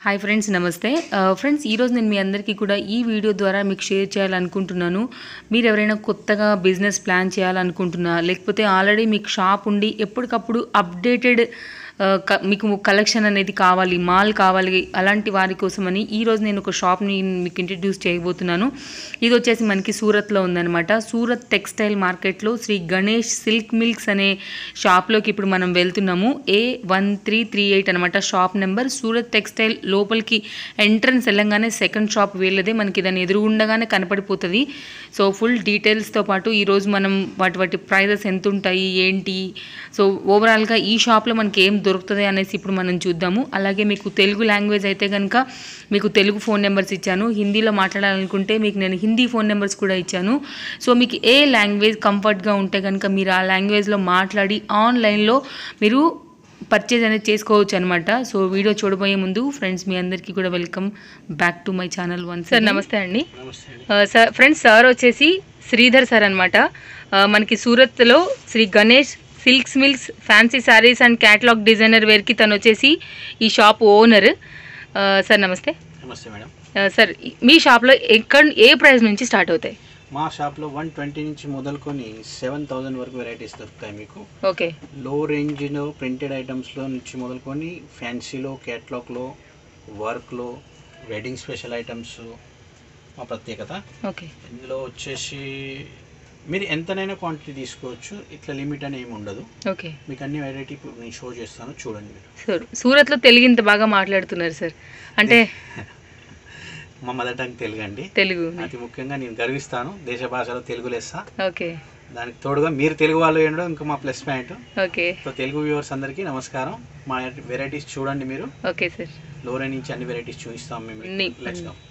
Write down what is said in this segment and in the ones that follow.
Hi friends నమస్తే friends ఈరోజు నేను మీ అందరికీ కూడా ఈ వీడియో ద్వారా మీకు షేర్ చేయాలనుకుంటున్నాను మీరు ఎవరైనా కొత్తగా బిజినెస్ ప్లాన్ చేయాలనుకుంటున్నా లేకపోతే ఆల్రెడీ మీకు షాప్ ఉండి ఎప్పటికప్పుడు అప్డేటెడ్ మీకు కలెక్షన్ అనేది కావాలి మాల్ కావాలి అలాంటి వారి కోసమని ఈరోజు నేను ఒక షాప్ని మీకు ఇంట్రడ్యూస్ చేయబోతున్నాను ఇది వచ్చేసి మనకి సూరత్లో ఉందన్నమాట సూరత్ టెక్స్టైల్ మార్కెట్లో శ్రీ గణేష్ సిల్క్ మిల్క్స్ అనే షాప్లోకి ఇప్పుడు మనం వెళ్తున్నాము A one three three eight అనమాట షాప్ నెంబర్ సూరత్ టెక్స్టైల్ లోపలికి ఎంట్రన్స్ వెళ్ళంగానే సెకండ్ షాప్ వీళ్ళదే మనకి దాని ఎదురుగుండగానే కనపడిపోతుంది సో ఫుల్ డీటెయిల్స్తో పాటు ఈరోజు మనం వాటి వాటి ప్రైజెస్ ఎంత ఉంటాయి ఏంటి సో ఓవరాల్గా ఈ షాప్లో మనకి ఏం దొరుకుతుంది అనేసి ఇప్పుడు మనం చూద్దాము అలాగే మీకు తెలుగు లాంగ్వేజ్ అయితే కనుక మీకు తెలుగు ఫోన్ నెంబర్స్ ఇచ్చాను హిందీలో మాట్లాడాలనుకుంటే మీకు నేను హిందీ ఫోన్ నెంబర్స్ కూడా ఇచ్చాను సో మీకు ఏ లాంగ్వేజ్ కంఫర్ట్గా ఉంటే కనుక మీరు ఆ లాంగ్వేజ్లో మాట్లాడి ఆన్లైన్లో మీరు పర్చేజ్ అనేది చేసుకోవచ్చు అనమాట సో వీడియో చూడబోయే ముందు ఫ్రెండ్స్ మీ అందరికీ కూడా welcome back to my channel one sir నమస్తే అండి సార్ ఫ్రెండ్స్ సార్ వచ్చేసి శ్రీధర్ సార్ అనమాట మనకి సూరత్లో Shri Ganesh silks milks fancy saris and catalogue designer వేర్కి తను వచ్చేసి ఈ షాప్ ఓనర్ సార్ నమస్తే నమస్తే మేడం సార్ మీ షాప్లో ఎక్కడ ఏ ప్రైస్ నుంచి స్టార్ట్ అవుతాయి మా షాప్లో వన్ ట్వంటీ నుంచి మొదలుకొని సెవెన్ థౌజండ్ వరకు వెరైటీస్ దొరుకుతాయి మీకు ఓకే లో రేంజ్లో ప్రింటెడ్ ఐటమ్స్లో నుంచి మొదలుకొని ఫ్యాన్సీలో క్యాట్లాగ్లో వర్క్లో వెడ్డింగ్ స్పెషల్ ఐటమ్స్ మా ప్రత్యేకత ఓకే ఇందులో వచ్చేసి మీరు ఎంతనైనా క్వాంటిటీ తీసుకోవచ్చు ఇట్లా లిమిట్ అని ఏమి ఉండదు ఓకే మీకు అన్ని వెరైటీ ఇప్పుడు నేను షో చేస్తాను చూడండి మీరు సార్ సూరత్లో తెలుగు ఇంత బాగా మాట్లాడుతున్నారు సార్ అంటే మా మదర్ టంగ్ తెలుగు అండి తెలుగు అతి ముఖ్యంగా నేను గర్విస్తాను దేశ భాషలో తెలుగు లెస్స ఓకే దానికి తోడుగా మీరు తెలుగు వాళ్ళు ఏంటో ఇంకా మా plus point okay so Telugu viewers అందరికీ నమస్కారం మా వెరైటీస్ చూడండి మీరు ఓకే సార్ లోరే నుంచి అన్ని వెరైటీస్ చూపిస్తాం మేము ని- లెట్స్ గో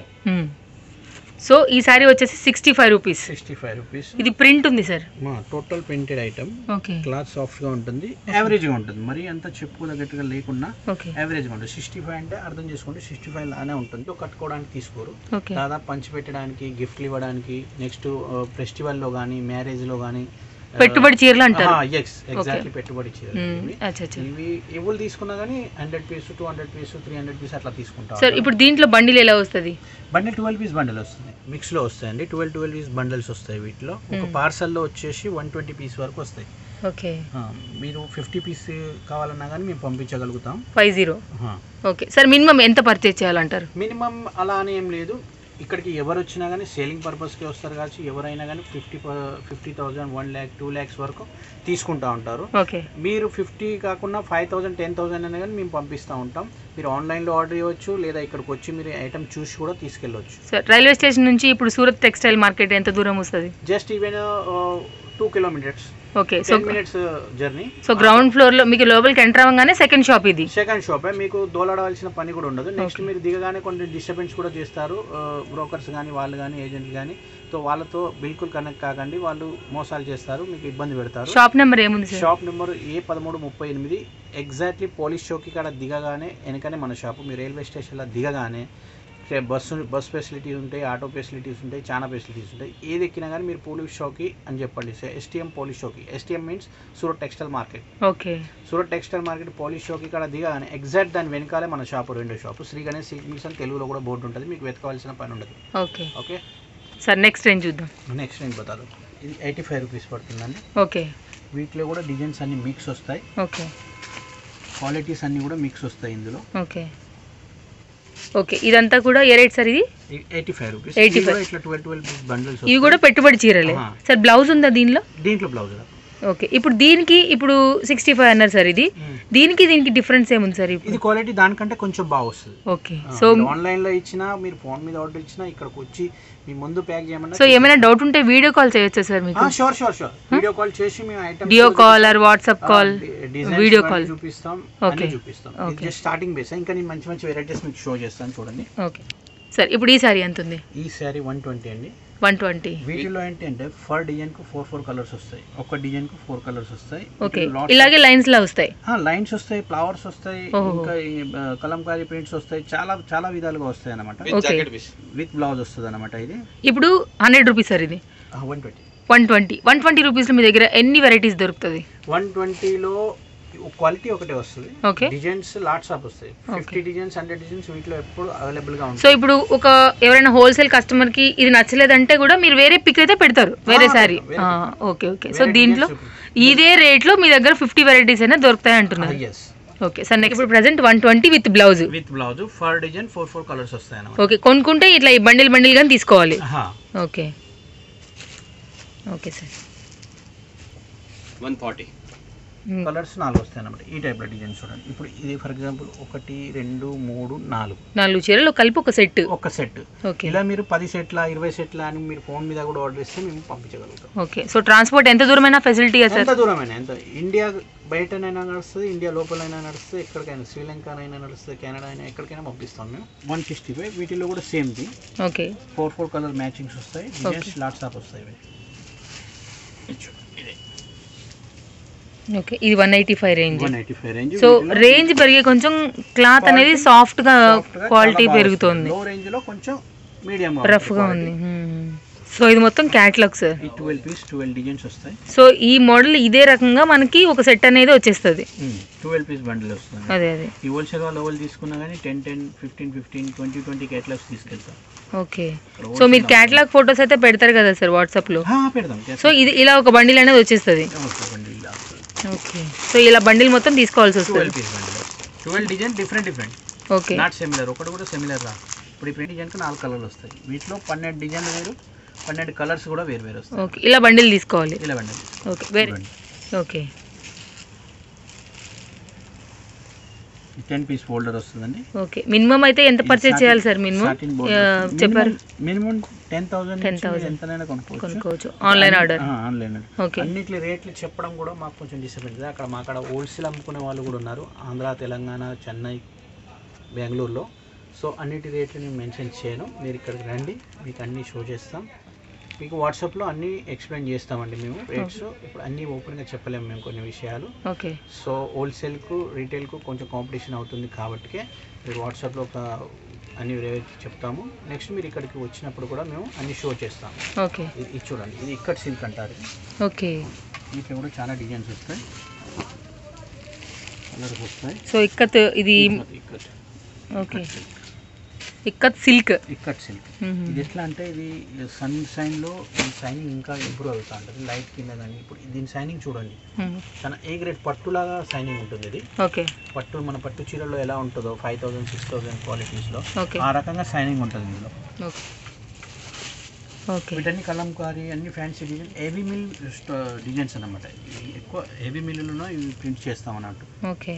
సో ఈ సారీ వచ్చేసి sixty five rupees sixty five rupees ఇది ప్రింట్ ఉంది సార్ మా total printed item okay cloth సాఫ్ట్గా ఉంటుంది యావరేజ్గా ఉంటుంది మరి అంత చెప్పుకోదగ్గట్టుగా లేకుండా ఓకే యావరేజ్గా ఉంటుంది సిక్స్టీ ఫైవ్ అంటే అర్థం చేసుకుంటే సిక్స్టీ ఫైవ్ లానే ఉంటుంది కట్టుకోవడానికి తీసుకోరు ఓకే దాదాపు పంచి పెట్టడానికి గిఫ్ట్లు ఇవ్వడానికి నెక్స్ట్ ఫెస్టివల్లో కానీ మ్యారేజ్లో కానీ పెట్టుబడి చీరలు అంటారు ఎస్ ఎగ్జాక్ట్లీ పెట్టుబడి చీరలు మ్మ్. ఇవి. అచ్చా అచ్చా ఇవి ఎవరు తీసుకున్నా కానీ hundred piece two hundred piece three hundred piece అట్లా తీసుకుంటాం సార్ ఇప్పుడు దీంట్లో బండిల్ ఎలా వస్తుంది బండిల్ ట్వెల్వ్ పీస్ బండిల్ వస్తుంది మిక్స్లో వస్తాయండి ట్వెల్వ్ ట్వెల్వ్ పీస్ బండిల్స్ వస్తాయి వీటిలో ఒక మ్మ్. పార్సల్లో వచ్చేసి వన్ ట్వంటీ పీస్ వరకు వస్తాయి ఓకే ఆ, మీరు ఫిఫ్టీ పీస్ కావాలన్నా కానీ మేము పంపించగలుగుతాం five zero okay sir minimum ఎంత పర్చేజ్ చేయాలంటారు మినిమం అలా అని ఏం లేదు ఇక్కడికి ఎవరు వచ్చినా కానీ సేలింగ్ పర్పస్కి వస్తారు కావచ్చు ఎవరైనా కానీ fifty fifty thousand one lakh two lakhs వరకు తీసుకుంటా ఉంటారు ఓకే మీరు ఫిఫ్టీ కాకుండా ఫైవ్ థౌసండ్ టెన్ థౌసండ్ అయినా కానీ మేము పంపిస్తూ ఉంటాం మీరు ఆన్లైన్లో ఆర్డర్ ఇవ్వచ్చు లేదా ఇక్కడికి వచ్చి మీరు ఐటమ్ చూసి కూడా తీసుకెళ్ళవచ్చు సార్ రైల్వే స్టేషన్ నుంచి ఇప్పుడు సూరత్ టెక్స్టైల్ మార్కెట్ ఎంత దూరం వస్తుంది just even two kilometres okay so ten minutes journey so ground floor లో మీకు లోపలికి ఎంటర్ అవ్వగానే సెకండ్ షాప్ ఇది సెకండ్ షాప్ మీకు దోలాడవలసిన పని కూడా ఉండదు నెక్స్ట్ Okay. మీరు దిగగానే కొన్ని డిస్టర్బెన్స్ కూడా చేస్తారు బ్రోకర్స్ కానీ వాళ్ళు కానీ ఏజెంట్లు కానీ సో వాళ్ళతో బిల్కుల్ కనెక్ట్ కాకండి వాళ్ళు మోసాలు చేస్తారు మీకు ఇబ్బంది పెడతారు షాప్ నెంబర్ ఏముంది సార్ షాప్ నెంబర్ ఏ పదమూడు ముప్పై ఎనిమిది ఎగ్జాక్ట్లీ పోలీస్ చౌకీ కాడ దిగగానే వెనకనే మన షాపు మీ రైల్వే స్టేషన్లో దిగగానే ఇక్కడ బస్సు బస్ ఫెసిలిటీస్ ఉంటాయి ఆటో ఫెసిలిటీస్ ఉంటాయి చాలా ఫెసిలిటీస్ ఉంటాయి ఏది ఎక్కినా కానీ మీరు పోలీస్ చౌకీ అని చెప్పండి ఎస్టీఎం పోలీస్ చౌకీ STM means Surat textile market okay Surat textile market police చౌకీ కాడ దిగగానే ఎగ్జాక్ట్ దాని వెనకాలే మన షాపు రెండో shop Shri Ganesh silk mills అని తెలుగులో కూడా బోర్డు ఉంటుంది మీకు వెతకవలసిన పని ఉండదు ఓకే ఓకే సార్ నెక్స్ట్ ఏం చూద్దాం నెక్స్ట్ నేను బతాదు ఇది ఎయిటీ ఫైవ్ రూపీస్ పడుతుందండి ఓకే వీటిలో కూడా డిజైన్స్ అన్ని మిక్స్ వస్తాయి ఓకే క్వాలిటీస్ అన్ని కూడా మిక్స్ వస్తాయి ఇందులో ఓకే ఓకే ఇదంతా కూడా ఏ రేట్ సార్ ఇది ఎయిటీ ఫైవ్ రూపీస్ 85. ఇవి కూడా ఇట్లా ట్వెల్వ్ ట్వెల్వ్ పీస్ బండిల్స్ ఇవి కూడా పెట్టుబడి చీరలే ఆహా. సార్ బ్లౌజ్ ఉందా దీనిలో దీంట్లో బ్లౌజ్ ఓకే ఇప్పుడు దీనికి ఇప్పుడు సిక్స్టీ ఫైవ్ అన్నారు సార్ ఇది దీనికి దీనికి డిఫరెన్స్ ఏముంది సార్ ఇప్పుడు ఇది క్వాలిటీ దానికంటే కొంచెం బాగా వస్తుంది ఓకే సో ఆన్లైన్ లో ఇచ్చినా మీరు ఫోన్ మీద ఆర్డర్ ఇచ్చినా ఇక్కడికి వచ్చి మీ ముందు ప్యాక్ చేయమన్నా సో ఏమైనా డౌట్ ఉంటే వీడియో కాల్ చేయొచ్చా సార్ మీకు sure sure sure video call చేసి మేము ఐటమ్ డియో call or WhatsApp call video call చూపిస్తాం Okay. అన్ని చూపిస్తాం Okay. జస్ట్ స్టార్టింగ్ బేస్ ఇంకా నేను మంచి మంచి వెరైటీస్ మీకు షో చేస్తాను చూడండి ఓకే సార్ ఇప్పుడు ఈ సారీ ఎంత ఉంది ఈ శారీ వన్ ట్వంటీ అండి వన్ ట్వంటీ వీటిలో ఏంటి అంటే ఫర్ డిజైన్ కు ఫోర్ ఫోర్ కలర్స్ వస్తాయి ఒక డిజైన్ కు ఫోర్ కలర్స్ వస్తాయి ఓకే వీటిలో lots ఇలాగే లైన్స్ లా వస్తాయి లైన్స్ వస్తాయి ఫ్లవర్స్ వస్తాయి ఓహో. ఇంకా ఈ, ఆ, కలంకారీ ప్రింట్స్ వస్తాయి చాలా చాలా విధాలుగా వస్తాయి అనమాట ఓకే విత్ బ్లౌజ్ వస్తుంది అనమాట ఇది ఇప్పుడు హండ్రెడ్ రూపీస్ సార్ ఇది one twenty one twenty one twenty రూపీస్లో మీ దగ్గర ఎన్ని వెరైటీస్ దొరుకుతుంది వన్ ట్వంటీలో క్వాలిటీ ఒకటే వస్తుంది ఓకే డిజైన్స్ లాట్స్ ఆఫ్ వస్తాయి ఫిఫ్టీ డిజైన్స్ హండ్రెడ్ డిజైన్స్ వీటిలో ఎప్పుడు అవైలబుల్ గా సో ఉంటాయి ఇప్పుడు ఒక ఎవరైనా హోల్సేల్ కస్టమర్ కి ఇది నచ్చలేదంటే కూడా మీరు వేరే పిక్ అయితే పెడతారు వేరే ఆ, సారీ వేరే ఓకే ఓకే సో వేరే దీంట్లో designs ఇదే రేట్ లో మీ దగ్గర ఫిఫ్టీ వెరైటీస్ అయినా దొరుకుతాయి అంటున్నారు ఎస్ ఓకే సార్ నెక్స్ట్ ఇప్పుడు present one twenty with blouse with blouse for design four four colours వస్తాయి అన్నమాట ఓకే కొనుక్కుంటే ఇట్లా ఈ బండిల్ బండిల్ గానీ తీసుకోవాలి ఆహా. Okay okay sir one forty colours నాలుగు వస్తాయి అన్నమాట ఈ టైప్ లో డిజైన్ చూడండి ఇప్పుడు ఇది ఫర్ ఎగ్జాంపుల్ ఒకటి రెండు మూడు నాలుగు నాలుగు చీరలు కలిపి ఒక సెట్ ఒక సెట్ ఓకే ఇలా మీరు పది సెట్ల ఇరవై సెట్ల అని మీరు ఫోన్ మీద కూడా ఆర్డర్ ఇస్తే మేము పంపించగలుగుతాం ఓకే సో ట్రాన్స్పోర్ట్ ఎంత దూరమైనా ఫెసిలిటీ సార్ ఎంత దూరమైనా ఎంత ఇండియా బయటనైనా నడుస్తుంది ఇండియా లోపలైనా నడుస్తుంది ఎక్కడికైనా శ్రీలంకనైనా నడుస్తుంది కెనడా అయినా ఎక్కడికైనా పంపిస్తాం మేము వన్ సిక్స్టీ ఫైవ్ వీటిలో కూడా same thing okay four four colour matchings వస్తాయి డిజైన్స్ లాట్స్ ఆఫ్ వస్తాయి ఇవి. ఇది చూడు, ఇదే ఓకే ఇది one eighty five range one eighty five range so range పెరిగే కొంచెం క్లాత్ అనేది సాఫ్ట్ గా క్వాలిటీ పెరుగుతుంది లో రేంజ్ లో కొంచెం మీడియం రఫ్ గా ఉంది సో ఇది మొత్తం క్యాట్లాగ్ సార్ ఈ ట్వెల్వ్ పీస్ ట్వెల్వ్ డిజైన్స్ వస్తాయి సో ఈ మోడల్ ఇదే రకంగా మనకి ఒక సెట్ అనేది వచ్చేస్తుంది ట్వెల్వ్ పీస్ బండిల్ వస్తుంది అదే అదే ఈ హోల్సేల్ వాళ్ళు ఎవరు తీసుకున్నా కానీ ten ten fifteen fifteen twenty twenty catalogues తీసుకెళ్తాం ఓకే సో మీరు క్యాట్లాగ్ ఫొటోస్ అయితే పెడతారు కదా సార్ వాట్సాప్ లో ఆ, పెడదాం సో ఇది ఇలా ఒక బండిల్ అనేది వచ్చేస్తుంది బండిల్ ఓకే సో ఇలా బండిల్ మొత్తం తీసుకోవాల్సి వస్తుంది twelve piece bundle twelve design different different okay not similar ఒకటి కూడా సిమిలర్ రా ఇప్పుడు ఈ ప్రింట్ డిజైన్కి నాలుగు కలర్లు వస్తాయి వీటిలో పన్నెండు డిజైన్లు వేరు పన్నెండు కలర్స్ కూడా వేరు వేరు వస్తాయి ఓకే ఇలా బండిల్ తీసుకోవాలి ఇలా బండిల్ ఓకే వేరే ఓకే టెన్ పీస్ ఫోల్డర్ వస్తుందండి ఓకే మినిమం అయితే ఎంత పర్చేజ్ చేయాలి సార్ మినిమం చెప్పారు మినిమం టెన్ థౌసండ్ 10,000 ఎంతనైనా కొనుక్కోవచ్చు కొనుక్కోవచ్చు ఆన్లైన్ ఆర్డర్ ఆన్లైన్ ఓకే అన్నిటి రేట్లు చెప్పడం కూడా మాకు కొంచెం డిసప్పాయింట్ అక్కడ మా అక్కడ హోల్సేల్ అమ్ముకునే వాళ్ళు కూడా ఉన్నారు ఆంధ్ర తెలంగాణ చెన్నై బెంగళూరులో సో అన్నిటి రేట్లు నేను మెన్షన్ చేయను మీరు ఇక్కడికి రండి మీకు అన్నీ షో చేస్తాం మీకు వాట్సాప్లో అన్నీ ఎక్స్ప్లెయిన్ చేస్తామండి మేము రేట్స్ ఇప్పుడు అన్నీ ఓపెన్గా చెప్పలేము మేము కొన్ని విషయాలు ఓకే సో హోల్సేల్కు రీటైల్కు కొంచెం కాంపిటీషన్ అవుతుంది కాబట్టి మీరు వాట్సాప్లో ఒక అన్ని రేట్ చెప్తాము నెక్స్ట్ మీరు ఇక్కడికి వచ్చినప్పుడు కూడా మేము అన్ని షో చేస్తాము ఓకే ఇది ఇది చూడండి ఇది ఇక్కడ సిల్క్ అంటారు ఓకే వీటిలో కూడా చాలా డిజైన్స్ వస్తాయి కలర్స్ వస్తాయి సో ఇక్కత్ ఇది ikat okay ikat silk ikat silk ఇది ఎట్లా అంటే ఇది సన్ షైన్లో ఈ షైనింగ్ ఇంకా ఇంప్రూవ్ అవుతా ఉంటుంది లైట్ కింద కానీ ఇప్పుడు దీని షైనింగ్ చూడండి చాలా ఏ గ్రేడ్ పట్టులాగా షైనింగ్ ఉంటుంది ఇది ఓకే పట్టు మన పట్టు చీరలో ఎలా ఉంటుందో ఫైవ్ థౌసండ్ సిక్స్ థౌసండ్ క్వాలిటీస్లో ఓకే ఆ రకంగా షైనింగ్ ఉంటుంది ఇందులో ఓకే ఓకే వీటన్ని కలంకారీ అన్ని fancy design heavy mill designs అన్నమాట ఇవి ఎక్కువ హెవీ మిల్లులో ఇవి ప్రింట్ చేస్తాం అన్నట్టు ఓకే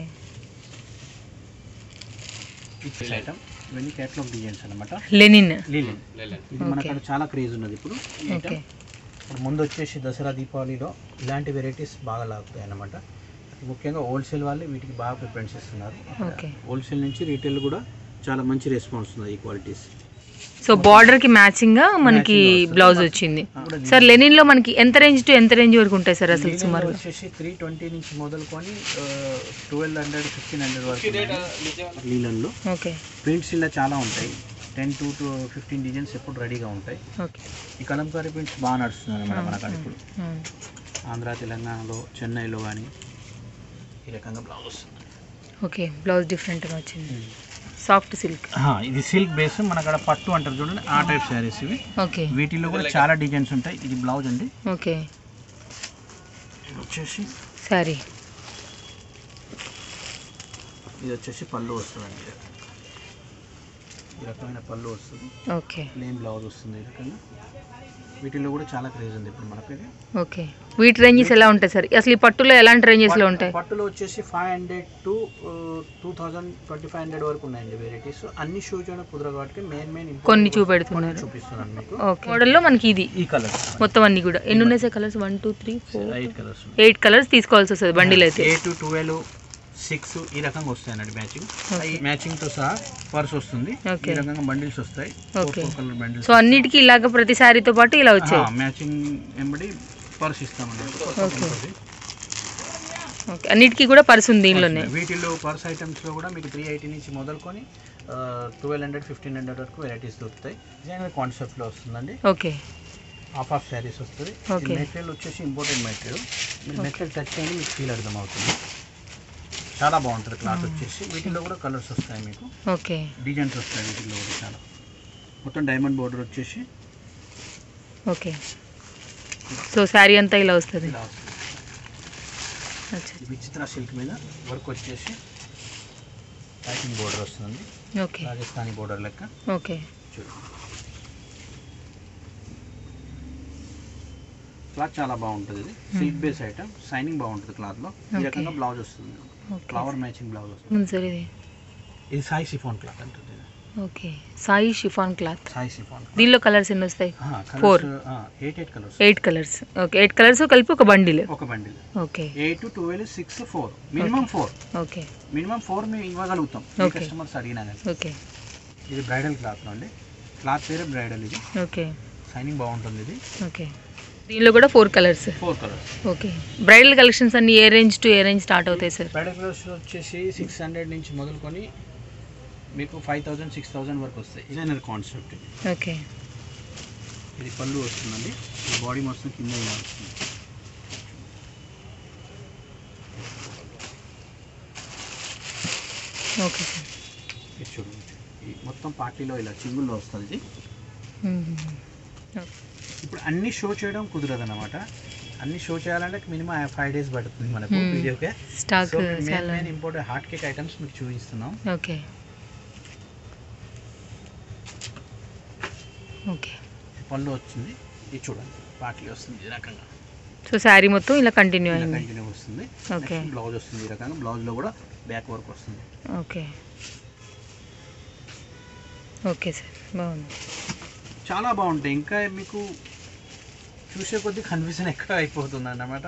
ఇచ్చే ఐటమ్ ఇవన్నీ క్యాట్లాగ్ డిజైన్స్ అన్నమాట లెనిన్ లీలిన్ ఇది మనకు అక్కడ చాలా క్రేజ్ ఉన్నది ఇప్పుడు ఈ ఓకే ఐటమ్ ఇప్పుడు ముందు వచ్చేసి దసరా దీపావళిలో ఇలాంటి వెరైటీస్ బాగా లాగుతాయి అన్నమాట ముఖ్యంగా హోల్సేల్ వాళ్ళే వీటికి బాగా ప్రిఫరెన్స్ ఇస్తున్నారు ఓకే హోల్సేల్ నుంచి రీటైల్ కూడా చాలా మంచి రెస్పాన్స్ ఉంది ఈ క్వాలిటీస్ సో బార్డర్ కి మ్యాచింగ్ గా మనకి బ్లౌజ్ వచ్చింది సార్ లెనిన్ లో మనకి ఎంత రేంజ్ టు ఎంత రేంజ్ వరకు ఉంటాయి సార్ అసలు లీలిన్లో సుమారు వచ్చేసి త్రీ ట్వంటీ నుంచి మొదలుకొని ట్వెల్వ్ హండ్రెడ్ ఫిఫ్టీన్ హండ్రెడ్ వరకు లీలన్లో ఓకే ప్రింట్స్ ఇలా చాలా ఉంటాయి ten to to fifteen designs ఎప్పుడు రెడీగా ఉంటాయి ఓకే ఈ కలంకారీ ప్రింట్స్ బాగా నడుస్తుంది అనమాట మన కాడ ఇప్పుడు Hmm. ఆంధ్ర తెలంగాణలో చెన్నైలో కానీ ఈ రకంగా బ్లౌజ్ వస్తుంది ఓకే బ్లౌజ్ డిఫరెంట్ గా వచ్చింది సాఫ్ట్ సిల్క్ ఇది సిల్క్ బేస్ మన కాడ పట్టు అంటారు చూడండి ఆ టైప్ శారీస్ ఇవి ఓకే వీటిలో కూడా చాలా డిజైన్స్ ఉంటాయి ఇది బ్లౌజ్ అండి ఓకే ఇది వచ్చేసి సారీ ఇది వచ్చేసి పళ్ళు వస్తుందండి ఈ రకమైన పళ్ళు వస్తుంది ఓకే ప్లేన్ బ్లౌజ్ వస్తుంది ఈ రకంగా వీటిలో కూడా చాలా క్రేజ్ ఉంది ఇప్పుడు మనకి ఓకే వీటి రేంజెస్ ఎలా ఉంటాయి సార్ అసలు ఈ పట్టులో ఎలాంటి రేంజెస్ లో ఉంటాయి పట్టులో వచ్చేసి five hundred to two thousand twenty five hundred వరకు ఉన్నాయండి వెరైటీస్ అన్ని షూ చేయడం కుదరదు కాబట్టి మెయిన్ మెయిన్ కొన్ని చూపెడుతున్నారు చూపిస్తున్నాను మీకు ఓకే మోడల్లో మనకి ఇది ఈ కలర్స్ మొత్తం అన్ని కూడా ఎన్ని ఉన్నాయి sir colours one two three four eight colours eight colours తీసుకోవాల్సి వస్తుంది బండిల్ అయితే ఎయిట్ టు ట్వెల్వ్ సిక్స్ ఈ రకంగా వస్తాయండి మ్యాచింగ్ Okay. మ్యాచింగ్ తో సహా పర్స్ వస్తుంది Okay. ఈ రకంగా బండిల్స్ వస్తాయి Okay. కలర్ బండిల్స్ సో అన్నిటికీ ఇలాగ ప్రతి సారీతో పాటు ఇలా వచ్చాయి మ్యాచింగ్ ఎంబడి పర్స్ ఇస్తామండి Okay. ఓకే అన్నిటికీ కూడా పర్స్ ఉంది దీనిలోనే వీటిలో పర్స్ ఐటమ్స్ లో కూడా మీకు త్రీ ఎయిటీ నుంచి మొదలుకొని ట్వెల్వ్ హండ్రెడ్ ఫిఫ్టీన్ హండ్రెడ్ వరకు వెరైటీస్ దొరుకుతాయి డిజైన్ కాన్సెప్ట్ లో వస్తుందండి ఓకే హాఫ్ ఆఫ్ శారీస్ వస్తుంది Okay. మెటీరియల్ వచ్చేసి ఇంపార్టెంట్ మెటీరియల్ మీరు మెటీరియల్ టచ్ చేయండి మీకు ఫీల్ అర్థమవుతుంది చాలా బాగుంటుంది క్లాత్ వచ్చేసి వీటిలో కూడా కలర్స్ వస్తాయి మీకు ఓకే డిజైన్స్ వస్తాయి వీటిలో కూడా చాలా మొత్తం డైమండ్ బోర్డర్ వచ్చేసి ఓకే సో శారీ అంతా ఇలా వస్తుంది ఇలా వస్తుంది అచ్చా ఇది విచిత్ర సిల్క్ మీద వర్క్ వచ్చేసి ప్యాకింగ్ బోర్డర్ వస్తుంది ఓకే రాజస్థానీ బోర్డర్ లెక్క ఓకే చూడు క్లాత్ చాలా బాగుంటుంది ఇది సిల్క్ బేస్ ఐటమ్ షైనింగ్ బాగుంటుంది క్లాత్లో ఈ Okay. రకంగా బ్లౌజ్ వస్తుంది ఓకే ఫ్లవర్ మ్యాచింగ్ బ్లౌజ్ వస్తుంది ఉంది సార్ ఇది ఇది సాయి సిఫాన్ క్లాత్ అంటుంది ఇది. Okay Sai chiffon cloth Sai chiffon దీనిలో కలర్స్ ఎన్ని వస్తాయి Four. Eight eight colours eight colours okay eight colours కలిపి ఒక బండిల్ ఒక bundle okay eight twelve six four minimum four okay minimum four మేము ఇవ్వగలుగుతాం Okay. కస్టమర్స్ అడిగినా కానీ ఓకే ఇది బ్రైడల్ క్లాత్ అండి క్లాత్ పేరే బ్రైడల్ ఇది ఓకే షైనింగ్ బాగుంటుంది ఇది ఓకే దీనిలో కూడా four colours four colours okay bridal collections అన్ని ఏ రేంజ్ టు ఏ రేంజ్ స్టార్ట్ అవుతాయి సార్ బ్రైడల్ కలర్స్ వచ్చేసి సిక్స్ హండ్రెడ్ నుంచి మొదలుకొని మీకు ఫైవ్ థౌజండ్ సిక్స్ థౌజండ్ వరకు వస్తాయి డిజైనర్ కాన్సెప్ట్ ఇది ఓకే ఇది పళ్ళు వస్తుందండి ఈ బాడీ మొత్తం కింద ఇలా వస్తుంది ఓకే సార్ ఇది చూడండి ఈ మొత్తం పార్టీలో ఇలా చింగుల్లో వస్తుంది ఇది ఇప్పుడు అన్ని షో చేయడం కుదరదు అనమాట అన్ని షో చేయాలంటే మినిమం ఫైవ్ డేస్ పడుతుంది మనకు Hmm. వీడియోకే స్టాక్ సో మెయిన్ చాలా main important hot cake items మీకు చూపిస్తున్నాం ఓకే ఓకే పళ్ళు వచ్చింది ఇది చూడండి పార్టీ వస్తుంది ఈ రకంగా సో శారీ మొత్తం ఇలా కంటిన్యూ ఇలా అయింది కంటిన్యూ వస్తుంది ఓకే బ్లౌజ్ వస్తుంది ఈ రకంగా బ్లౌజ్ లో కూడా బ్యాక్ వర్క్ వస్తుంది ఓకే ఓకే సార్ బాగుంది చాలా బాగుంటాయి ఇంకా మీకు చూసే కొద్దీ కన్ఫ్యూజన్ ఎక్కడ అయిపోతుంది అన్నమాట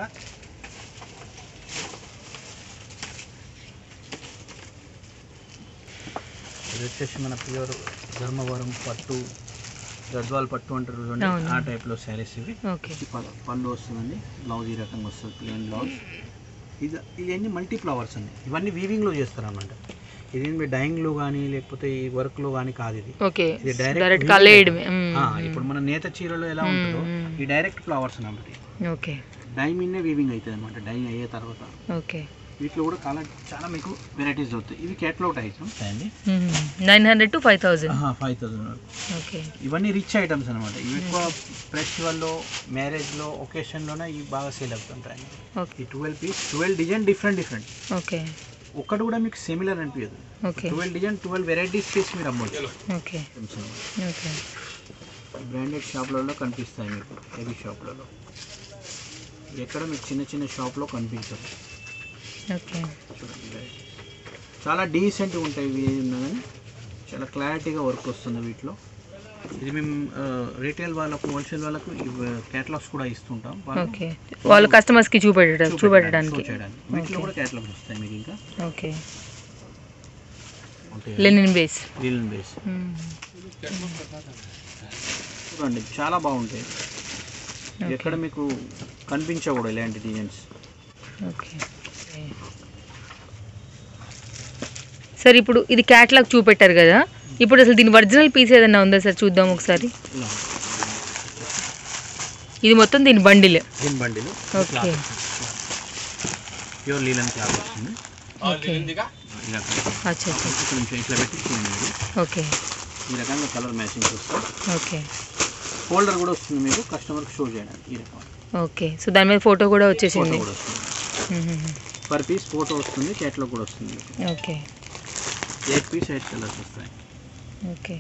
ఇది వచ్చేసి మన ప్యూర్ ధర్మవరం పట్టు గద్వాల్ పట్టు అంటారు చూడండి అవును. ఆ టైప్లో శారీస్ ఇవి ఓకే ఈ ప- పళ్ళు వస్తుందండి బ్లౌజ్ ఈ రకంగా వస్తుంది ప్లెయిన్ బ్లౌజ్ ఇది ఇవన్నీ మల్టీ ఫ్లవర్స్ అండి ఇవన్నీ వీవింగ్లో చేస్తారు అన్నమాట ఇది మీ డైయింగ్లో కానీ లేకపోతే ఈ వర్క్లో కానీ కాదు ఇది ఓకే ఇది direct డైరెక్ట్ weaving కలేయడమే ఆ, ఇప్పుడు మన నేత చీరలో ఎలా ఉంటుందో మ్మ్. ఈ డైరెక్ట్ ఫ్లవర్స్ అన్నమాట ఓకే డై మీనే వీవింగ్ అవుతుంది అనమాట డై అయ్యే తర్వాత ఓకే వీటిలో కూడా చాలా చాలా మీకు వెరైటీస్ దొరుకుతాయి ఇవి క్యాట్లాగ్ ఐటమ్స్ అండి nine hundred to five thousand five thousand okay ఇవన్నీ రిచ్ ఐటమ్స్ అనమాట ఇవి ఎక్కువ ఫెస్టివల్లో మ్యారేజ్లో ఒకేషన్లోనే ఇవి బాగా సేల్ అవుతుంటాయి ఓకే ఈ twelve piece twelve design different different okay ఒక్కటి కూడా మీకు సిమిలర్ అనిపించదు okay twelve design twelve varieties చేసి మీరు అమ్మవచ్చు ఓకే ఓకే బ్రాండెడ్ షాప్లలో కనిపిస్తాయి మీకు హెవీ షాప్లలో ఎక్కడ మీకు చిన్న చిన్న షాప్లో కనిపించదు ఓకే చూడండి varieties. చాలా డీసెంట్గా ఉంటాయి ఇవి ఏమున్నా కానీ చాలా క్లారిటీగా వర్క్ వస్తుంది వీటిలో ఇది మేము రీటైల్ వాళ్ళకు హోల్సేల్ వాళ్ళకు క్యాటలాగ్స్ కూడా ఇస్తుంటాం వాళ్ళు ఓకే వాళ్ళు కస్టమర్స్కి చూపెట్టడం చూపెట్టడానికి show చేయడానికి వీటిలో కూడా క్యాటలాగ్స్ వస్తాయి మీకు ఇంకా ఓకే ఉంటాయి లెనిన్ బేస్ లీలన్ బేస్ చూడండి చాలా బాగుంటాయి ఎక్కడ మీకు కనిపించవు కూడా ఇలాంటి డిజైన్స్ ఓకే సార్ ఇప్పుడు ఇది క్యాట్లాగ్ చూపెట్టారు కదా ఇప్పుడు అసలు దీని ఒరిజినల్ పీస్ ఏదైనా ఉందా సార్ చూద్దాం ఒకసారి ఇలా ఇది మొత్తం దీని బండిల్ దీని bundle okay pure linen cloth వస్తుంది ఓకే ఇలా అచ్చా అచ్చా కొంచెం ఇట్లా పెట్టి చూడండి మీరు ఓకే ఈ రకంగా కలర్ మ్యాచింగ్ వస్తుంది ఓకే ఫోల్డర్ కూడా వస్తుంది మీకు కస్టమర్కి షో చేయడానికి ఈ రకం ఓకే సో దాని మీద ఫోటో కూడా ఫోటో వచ్చేసింది కూడా వస్తుంది పర్ పీస్ ఫోటో వస్తుంది క్యాట్లో కూడా వస్తుంది మీకు okay eight piece eight colours వస్తాయి ఓకే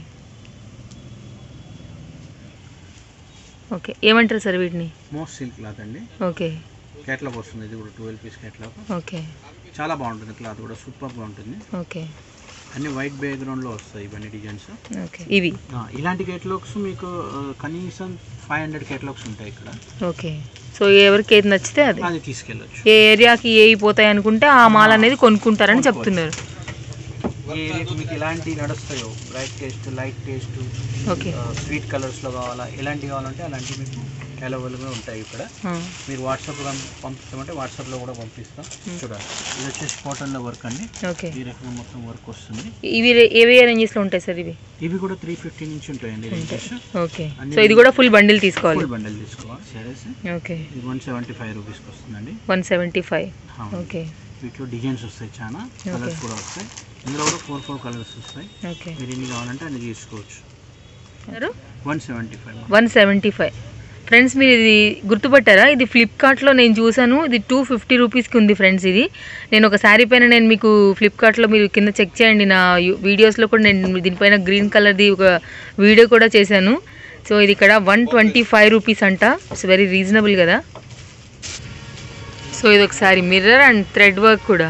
ఓకే ఏమంటారు సార్ వీటిని మోస్ట్ సిల్క్ క్లాత్ అండి ఓకే క్యాట్లాగ్ వస్తుంది ఇది కూడా ట్వెల్వ్ పీస్ క్యాట్లాగ్ ఓకే చాలా బాగుంటుంది క్లాత్ కూడా సూపర్గా ఉంటుంది ఓకే అన్ని వైట్ బ్యాక్గ్రౌండ్లో వస్తాయి ఇవన్నీ డిజైన్స్ ఓకే ఇవి ఇలాంటి కేటలాగ్స్ మీకు ఆ, కనీసం ఫైవ్ హండ్రెడ్ కేటలాగ్స్ ఉంటాయి ఇక్కడ ఓకే సో ఎవరికి ఏది నచ్చితే అది అది తీసుకెళ్ళొచ్చు ఏ ఏరియాకి ఏ పోతాయి అనుకుంటే ఆ మాల్ అనేది కొనుక్కుంటారని చెప్తున్నారు ఏ ఏరియాకి మీకు ఎలాంటి నడుస్తాయో bright taste light taste okay sweet కలర్స్లో కావాలా ఎలాంటివి కావాలంటే అలాంటివి మీకు అవైలబుల్గా ఉంటాయి ఇక్కడ ఆ, మీరు వాట్సాప్లో పంపిస్తామంటే వాట్సాప్లో కూడా పంపిస్తాం చూడండి ఇది వచ్చేసి కాటన్లో వర్క్ అండి ఓకే ఈ రకంగా మొత్తం వర్క్ వస్తుంది ఇవి రే- ఏవి రేంజెస్లో ఉంటాయి సార్ ఇవి ఇవి కూడా త్రీ ఫిఫ్టీ నుంచి ఉంటాయండి రేంజెస్ ఓకే సో ఇది కూడా ఫుల్ బండిల్ తీసుకోవాలి ఫుల్ బండల్ తీసుకోవాలి సరే ఓకే ఇది వన్ సెవెంటీ ఫైవ్ రూపీస్కి వస్తుందండి వన్ సెవెంటీ ఫైవ్ అవును. ఓకే వీటిలో డిజైన్స్ వస్తాయి చాలా కలర్స్ కూడా వస్తాయి ఇందులో కూడా ఫోర్ ఫోర్ కలర్స్ వస్తాయి ఓకే మీరు ఎన్ని కావాలంటే అన్ని తీసుకోవచ్చు one seventy five one seventy five friends మీరు ఇది గుర్తుపట్టారా ఇది ఫ్లిప్కార్ట్లో నేను చూసాను ఇది టూ ఫిఫ్టీ రూపీస్కి ఉంది ఫ్రెండ్స్ ఇది నేను ఒక శారీ పైన నేను మీకు ఫ్లిప్కార్ట్లో మీరు కింద చెక్ చేయండి నా యు- వీడియోస్లో కూడా నేను దీనిపైన గ్రీన్ కలర్ది ఒక వీడియో కూడా చేశాను సో ఇది ఇక్కడ వన్ ట్వంటీ ఫైవ్ రూపీస్ అంట ఇట్స్ వెరీ రీజనబుల్ కదా సో ఇది ఒకసారి మిర్రర్ అండ్ థ్రెడ్ వర్క్ కూడా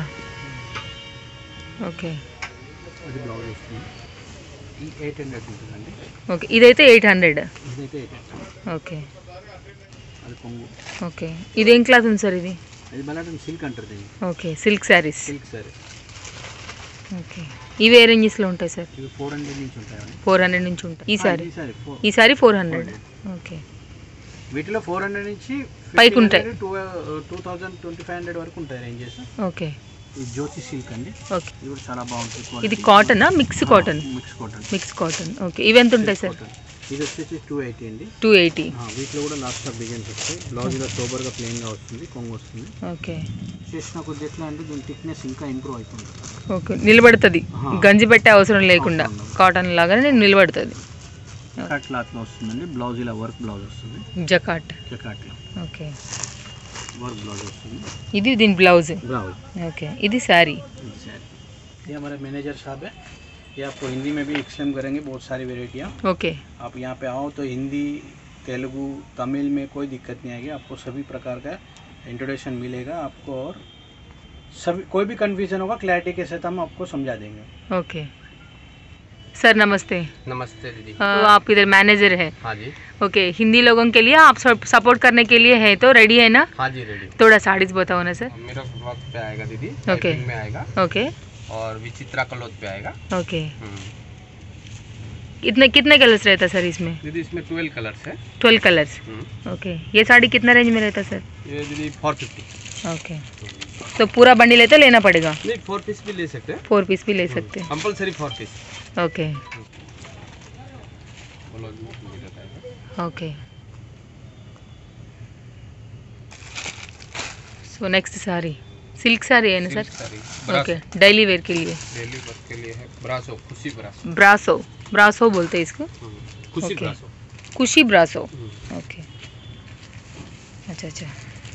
ఓకే అది బ్లౌజ్ వస్తుంది ఈ ఎయిట్ హండ్రెడ్ ఉంటుందండి ఓకే ఇదైతే ఎయిట్ హండ్రెడ్ ఇదైతే ఎయిట్ హండ్రెడ్ ఓకే అది కొంగు ఓకే ఇదేం క్లాత్ ఉంది సార్ ఇది అది బలాటన్ సిల్క్ అంటారు దీన్ని okay silk saris silk sari okay ఇవి ఏ రేంజెస్లో ఉంటాయి సార్ ఇవి ఫోర్ హండ్రెడ్ నుంచి ఉంటాయండి ఫోర్ హండ్రెడ్ నుంచి ఉంటాయి ఈ సారీ ఈ సారీ ఫోర్ ఈ సారీ ఫోర్ హండ్రెడ్ ఓకే వీటిలో ఫోర్ హండ్రెడ్ నుంచి పైకి ఉంటాయి. Two two thousand twenty five hundred వరకు ఉంటాయి రేంజెస్ ఓకే ఇది జ్యోతి సిల్క్ అండి ఓకే ఇది కూడా చాలా బాగుంటుంది ఇది కాటనా mix cotton mix cotton mix cotton okay ఇవి ఎంత ఉంటాయి సార్ కాటన్ ఇది వచ్చేసి టూ ఎయిటీ అండి టూ ఎయిటీ ఆ, వీటిలో కూడా లాస్ట్ ఆఫ్ డిజైన్స్ వస్తాయి బ్లౌజ్ ఇలా సోబర్గా ప్లెయిన్గా వస్తుంది కొంగు వస్తుంది ఓకే చేసిన కొద్ది ఎట్లా అంటే దీని థిక్నెస్ ఇంకా ఇంప్రూవ్ అవుతుంది ఓకే నిలబడుతుంది ఆహా. గంజి పెట్టే అవసరం లేకుండా అవసరం లేదు. కాటన్ లాగానే నిలబడుతుంది కట్ క్లాత్లో వస్తుందండి బ్లౌజ్ ఇలా వర్క్ బ్లౌజ్ వస్తుంది జకాట్ చకాట్లో ఓకే वर्क ब्लाउज वస్తుంది ఇది దీని బ్లౌజ్ ब्लाउज ఓకే ఇది శారీ ये हमारे मैनेजर साहब है ये आपको हिंदी में भी एक्सप्लेन करेंगे बहुत सारी वेराइटियाँ ఓకే आप यहाँ पे आओ तो हिंदी तेलुगु तमिल में कोई दिक्कत नहीं आएगी आपको सभी प्रकार का इंट्रोडक्शन मिलेगा आपको और सभी कोई भी कन्फ्यूजन होगा क्लैरिटी के साथ हम आपको समझा देंगे ओके सर नमस्ते नमस्ते दीदी तो आप इधर मैनेजर है हाँ जी ओके हिंदी लोगों के लिए आप सपोर्ट करने के लिए है तो रेडी है ना हाँ जी रेडी थोड़ा साड़ीज बताओ ना सर मेरा ब्लॉग पे आएगा दीदी ओके। typing में आएगा ओके और विचित्रा क्लॉथ पे आएगा ओके हम्म। कितने कितने कलर्स रहता सर इसमें दीदी इसमें ट्वेल्व कलर्स है ट्वेल्व कलर्स हम्म। ओके ये साड़ी कितना रेंज में रहता सर ये दीदी फोर फिफ्टी ओके तो पूरा बंडल है तो लेना पड़ेगा नहीं फोर पीस भी ले सकते हैं फोर पीस भी ले सकते हैं कंपलसरी फोर पीस ओके बोलो दीदी बताएगा okay so next sari silk sari है ना सर सारी ओके डेली वेयर के लिए डेली वर्क के लिए है ब्रासो खुशी ब्रासो ब्रासो ब्रासो बोलते हैं इसको हम्म। खुशी ओके। ब्रासो कुशी ब्रासो हम्म। ओके अच्छा अच्छा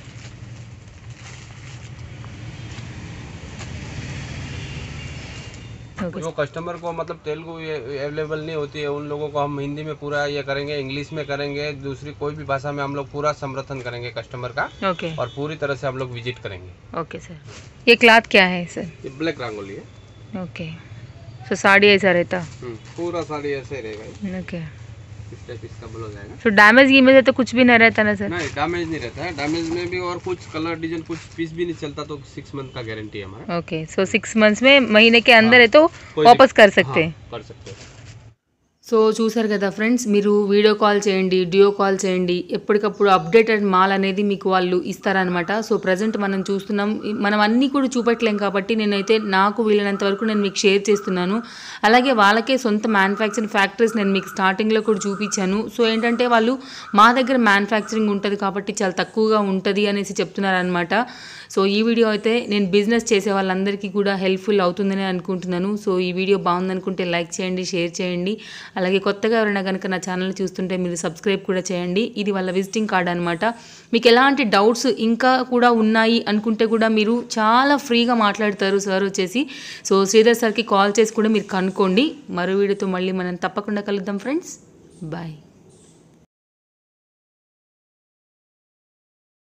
ओके जो कस्टमर को मतलब तेलुगु अवेलेबल नहीं होती है उन लोगों को हम हिंदी में पूरा ये करेंगे इंग्लिश में करेंगे दूसरी कोई भी भाषा में हम लोग पूरा समर्थन करेंगे कस्टमर का ओके और पूरी तरह से हम लोग विजिट करेंगे ओके सर ये क्लाथ क्या है सर ये ब्लैक रंगोली है ओके सो साड़ी ऐसा रहता हम्म, पूरा साड़ी ऐसे ही रहेगा ये। ओके इस टाइप इसका ब्लो जाएगा सो डैमेज इमेज है तो कुछ भी नहीं रहता ना सर नहीं डैमेज नहीं रहता है डैमेज में भी और कुछ कलर डिजाइन कुछ पीस भी नहीं चलता तो सिक्स मंथ का गारंटी है हमारा ओके सो सिक्स मंथ्स में महीने के अंदर है तो कोई वापस कर दिक्कत- सकते हैं हाँ, कर सकते हैं సో చూసారు కదా ఫ్రెండ్స్ మీరు వీడియో కాల్ చేయండి డియో కాల్ చేయండి ఎప్పటికప్పుడు అప్డేటెడ్ మాల్ అనేది మీకు వాళ్ళు ఇస్తారనమాట సో ప్రజెంట్ మనం చూస్తున్నాం ఈ- మనం అన్నీ కూడా చూపెట్టలేం కాబట్టి నేనైతే నాకు వీలైనంత వరకు నేను మీకు షేర్ చేస్తున్నాను అలాగే వాళ్ళకే సొంత మ్యానుఫ్యాక్చరింగ్ ఫ్యాక్టరీస్ నేను మీకు స్టార్టింగ్లో కూడా చూపించాను సో ఏంటంటే వాళ్ళు మా దగ్గర మ్యానుఫ్యాక్చరింగ్ ఉంటుంది కాబట్టి చాలా తక్కువగా ఉంటుంది అనేసి చెప్తున్నారనమాట సో ఈ వీడియో అయితే నేను బిజినెస్ చేసే వాళ్ళందరికీ కూడా హెల్ప్ఫుల్ అవుతుందని అనుకుంటున్నాను సో ఈ వీడియో బాగుందనుకుంటే లైక్ చేయండి షేర్ చేయండి అలాగే కొత్తగా ఎవరైనా కనుక నా ఛానల్ చూస్తుంటే మీరు సబ్స్క్రైబ్ కూడా చేయండి ఇది వాళ్ళ విజిటింగ్ కార్డ్ అనమాట మీకు ఎలాంటి డౌట్స్ ఇంకా కూడా ఉన్నాయి అనుకుంటే కూడా మీరు చాలా ఫ్రీగా మాట్లాడతారు సార్ వచ్చేసి సో శ్రీధర్ సార్కి కాల్ చేసి కూడా మీరు కనుక్కోండి మరో వీడియోతో మళ్ళీ మనం తప్పకుండా కలుద్దాం ఫ్రెండ్స్ బాయ్